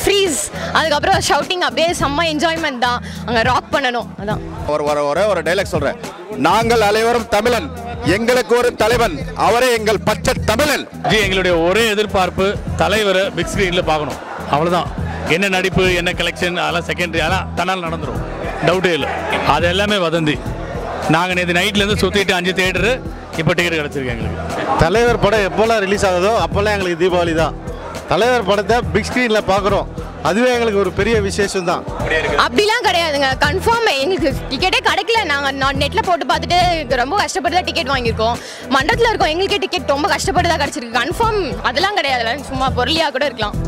freeze அதுக்கப்புறம் shouting அப்படியே செம்ம என்ஜாய்மெண்ட் தான் அங்கே ராக் பண்ணணும் அதான் ஒரு ஒரு ஒரே ஒரு டைலாக் சொல்றேன் நாங்கள் அனைவரும் தமிழன் எங்களுக்கு ஒரு தலைவன் அவரே எங்கள் பச்சை தமிழன் ஜி எங்களுடைய ஒரே எதிர்பார்ப்பு தலைவரை பிக் ஸ்க்ரீனில் பார்க்கணும் அவ்வளோதான் என்ன நடிப்பு என்ன கலெக்ஷன் அதெல்லாம் செகண்டரி அதெல்லாம் தன்னால் நடந்துரும் டவுட்டே இல்லை அது எல்லாமே வதந்தி நாங்கள் நேற்று நைட்லேருந்து சுற்றிட்டு அஞ்சு தேட்டரு இப்போ டிக்கெட் கிடச்சிருக்கு எங்களுக்கு தலைவர் படம் எப்போல்லாம் ரிலீஸ் ஆகுதோ அப்போல்லாம் எங்களுக்கு தீபாவளி தான் தலைவர் படத்தை பிக் ஸ்க்ரீனில் பார்க்குறோம் அதுவே எங்களுக்கு ஒரு பெரிய விசேஷம் தான் அப்படிலாம் கிடையாதுங்க கன்ஃபார்ம் எங்களுக்கு டிக்கெட்டே கிடைக்கல நாங்கள் நெட்டில் போட்டு பார்த்துட்டு ரொம்ப கஷ்டப்பட்டு தான் டிக்கெட் வாங்கியிருக்கோம் மண்டபத்தில் இருக்கோம் எங்களுக்கே டிக்கெட் ரொம்ப கஷ்டப்பட்டு தான் கிடச்சிருக்கு கன்ஃபார்ம் அதெல்லாம் கிடையாதுல சும்மா பொருளியாக கூட இருக்கலாம்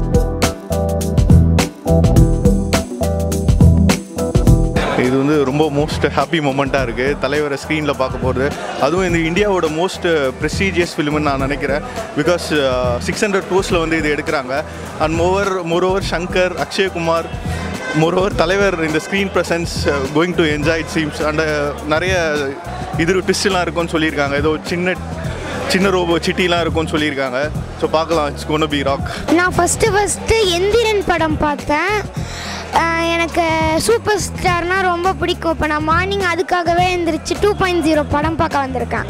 இது வந்து ரொம்ப மோஸ்ட் ஹாப்பி மூமெண்ட்டாக இருக்குது தலைவரை ஸ்க்ரீனில் பார்க்க போகிறது அதுவும் இந்த இந்தியாவோட மோஸ்ட் ப்ரெஸ்டீஜியஸ் ஃபிலிம்னு நான் நினைக்கிறேன் பிகாஸ் சிக்ஸ் ஹண்ட்ரட் க்ரோஸில் வந்து இது எடுக்கிறாங்க அண்ட் மோவர் மோரோவர் சங்கர் அக்ஷயகுமார் மோரோவர் தலைவர் இந்த screen presence going to enjoy it seems and நிறைய இது ட்விஸ்ட்லாம் இருக்கும்னு சொல்லியிருக்காங்க ஏதோ சின்ன சின்ன ரோபோ சிட்டிலாம் இருக்கும்னு சொல்லியிருக்காங்க ஸோ பார்க்கலாம் இட்ஸ் கோன் பி ராக் நான் ஃபஸ்ட்டு ஃபஸ்ட்டு எந்திரன் படம் பார்த்தேன் அஹ் எனக்கு சூப்பர் ஸ்டார்னால் ரொம்ப பிடிக்கும் இப்போ நான் மார்னிங் அதுக்காகவே எழுந்திரிச்சு டூ பாயிண்ட் ஜீரோ படம் பார்க்க வந்திருக்கேன்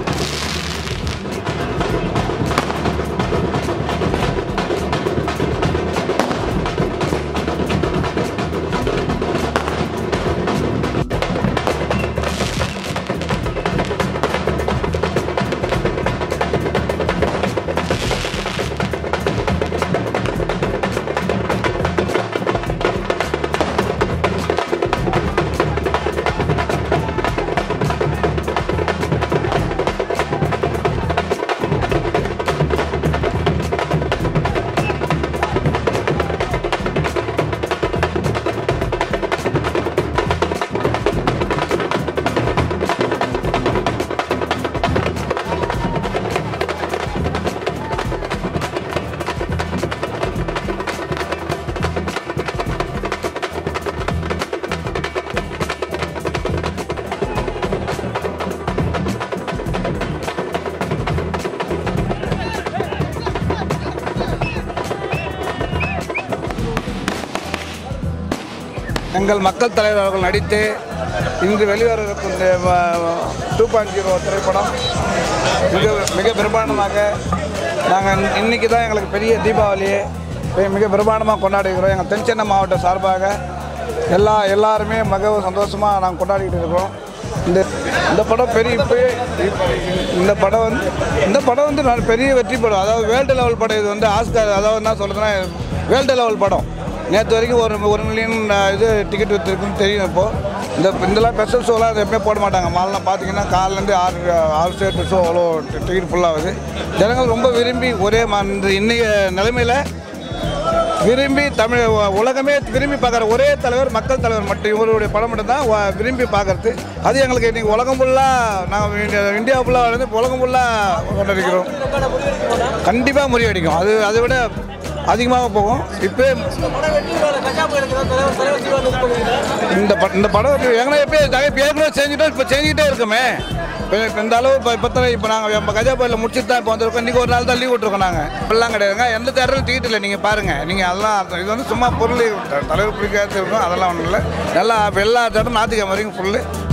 எங்கள் மக்கள் தலைவர் அவர்கள் நடித்து இன்று வெளிவர இருக்கும் இந்த டூ பாயிண்ட் ஜீரோ திரைப்படம் மிக மிக பிரம்மாண்டமாக நாங்கள் இன்னைக்கு தான் எங்களுக்கு பெரிய தீபாவளியே மிக- மிக பிரம்மாண்டமாக கொண்டாடுகிறோம் எங்கள் தென்சென்னை மாவட்டம் சார்பாக எல்லா எல்லாருமே மிக சந்தோஷமாக நாங்கள் கொண்டாடிக்கிட்டு இருக்கிறோம் இந்த இந்த படம் பெரிய இப்போ இந்த படம் வந்து இந்த படம் வந்து நல்ல பெரிய வெற்றி படம் அதாவது வேர்ல்டு லெவல் படம் இது வந்து ஆஸ்கர் அதாவது என்ன சொல்கிறதுன்னா வேர்ல்டு லெவல் படம் நேற்று வரைக்கும் ஒரு ஒரு மில்லியன் இது டிக்கெட் விற்றுருக்குன்னு தெரியும் இப்போது இந்த இதெல்லாம் ஸ்பெஷல் ஷோலாம் அது எப்பவுமே போட மாட்டாங்க மாலெலாம் பார்த்தீங்கன்னா காலிலேருந்து ஆறு ஆறு ஸ்டேட் ஷோ அவ்வளோ டிக்கெட் ஃபுல்லாகுது ஜனங்கள் ரொம்ப விரும்பி ஒரே ம- இந்த இன்றைய நிலைமையில் விரும்பி தமிழ் உ- உலகமே விரும்பி பார்க்குற ஒரே தலைவர் மக்கள் தலைவர் மட்டும் இவருடைய படம் மட்டும் தான் வ- விரும்பி பார்க்கறது அது எங்களுக்கு இன்றைக்கி உலகம் ஃபுல்லாக நாங்கள் இந்தியா- இந்தியா ஃபுல்லாக வந்து உலகம் ஃபுல்லாக கொண்டிருக்கிறோம் கண்டிப்பாக முறியடிக்கும் அது அதை விட அதிகமாக போகும் இப்போ இந்த ப- இந்த படம் வந்து எங்கன்னா எப்போ இப்போ ஏற்கனவே செஞ்சுட்டோம் இப்போ செஞ்சுக்கிட்டே இருக்குமே இப்போ இப்போ இந்த அளவு இப்போ இப்போ இப்போ நாங்கள் நம்ம கஜா புயலில் முடிச்சுட்டு தான் இப்போ வந்திருக்கோம் இன்றைக்கி ஒரு நாள் தான் லீவ் விட்ருக்கோம் நாங்கள் இப்படிலாம் கிடையாதுங்க எந்த தேட்டரும் டிக்கெட் இல்லை நீங்கள் பாருங்கள் நீங்கள் அதெல்லாம் இது வந்து சும்மா பொருள் த- தலைவர் பிடிக்காது இருக்கும் அதெல்லாம் ஒன்றும் இல்லை நல்லா இப்ப எல்லா தேட்டரும் ஞாயிற்றுக்கிழமை வரைக்கும் ஃபுல்லு